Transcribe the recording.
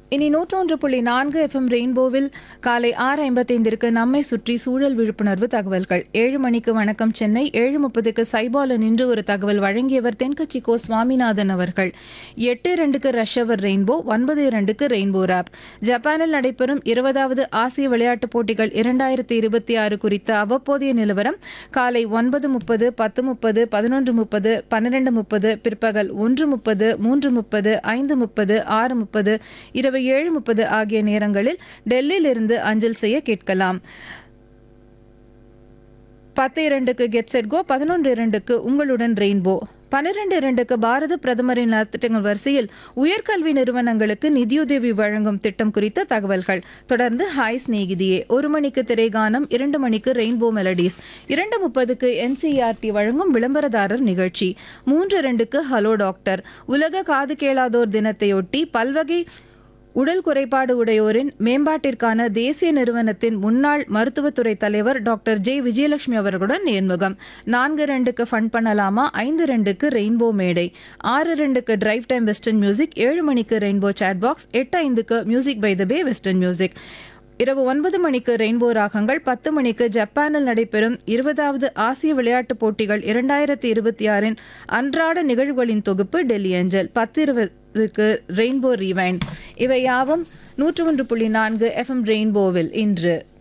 இனி நூற்றொன்று புள்ளி நான்கு எஃப்எம் ரெயின்போவில் காலை ஆறு ஐம்பத்தைந்திற்கு நம்மை சுற்றி சூழல் விழிப்புணர்வு தகவல்கள் ஏழு மணிக்கு வணக்கம் சென்னை ஏழு முப்பதுக்கு சைபால நின்று ஒரு தகவல் வழங்கியவர் தென்கட்சி கோ சுவாமிநாதன் அவர்கள் எட்டு இரண்டுக்கு ரஷ்யவர் ரெயின்போ ஒன்பது இரண்டுக்கு ரெயின்போ ராப் ஜப்பானில் நடைபெறும் இருபதாவது ஆசிய விளையாட்டுப் போட்டிகள் இரண்டாயிரத்தி இருபத்தி ஆறு குறித்த அவ்வப்போதைய நிலவரம் காலை ஒன்பது முப்பது பத்து முப்பது பதினொன்று முப்பது பன்னிரண்டு முப்பது பிற்பகல் ஒன்று முப்பது மூன்று முப்பது ஐந்து முப்பது ஆறு முப்பது இரவு ஏழு முப்பது ஆகிய நேரங்களில் டெல்லியிலிருந்து அஞ்சல் செய்ய கேட்கலாம் பத்து இரண்டுக்கு கெட் செட் கோ பதினொன்று இரண்டுக்கு உங்களுடன் ரெயின்போ பன்னிரண்டு இரண்டுக்கு பாரத பிரதமரின் நலத்திட்டங்கள் வரிசையில் உயர்கல்வி நிறுவனங்களுக்கு நிதியுதவி வழங்கும் திட்டம் குறித்த தகவல்கள் தொடர்ந்து ஹாய் சிநேகிதியே ஒரு மணிக்கு திரைகானம் இரண்டு மணிக்கு ரெயின்போ மெலடிஸ் இரண்டு முப்பதுக்கு என்சிஆர்டி வழங்கும் விளம்பரதாரர் நிகழ்ச்சி மூன்று இரண்டுக்கு ஹலோ டாக்டர் உலக காது கேளாதோர் தினத்தையொட்டி பல்வகை உடல் குறைபாடு உடையோரின் மேம்பாட்டிற்கான தேசிய நிறுவனத்தின் முன்னாள் மருத்துவத்துறை தலைவர் டாக்டர் ஜே விஜயலட்சுமி அவர்களுடன் நேர்முகம் நான்கு ரெண்டுக்கு ஃபன் பண்ணலாமா ஐந்து ரெண்டுக்கு ரெயின்போ மேடை ஆறு ரெண்டுக்கு டிரைவ் டைம் வெஸ்டர்ன் மியூசிக் ஏழு மணிக்கு ரெயின்போ சாட் பாக்ஸ் எட்டு ஐந்துக்கு music by the bay western music இரவு ஒன்பது மணிக்கு ரெயின்போ ராகங்கள் பத்து மணிக்கு ஜப்பானில் நடைபெறும் இருபதாவது ஆசிய விளையாட்டுப் போட்டிகள் இரண்டாயிரத்தி இருபத்தி ஆறின் அன்றாட நிகழ்வுகளின் தொகுப்பு டெல்லி அஞ்சல் பத்து இருபதுக்கு ரெயின்போ ரீவைண்ட் இவை யாவும் நூற்று ஒன்று புள்ளி நான்கு எஃப்எம் ரெயின்போவில் இன்று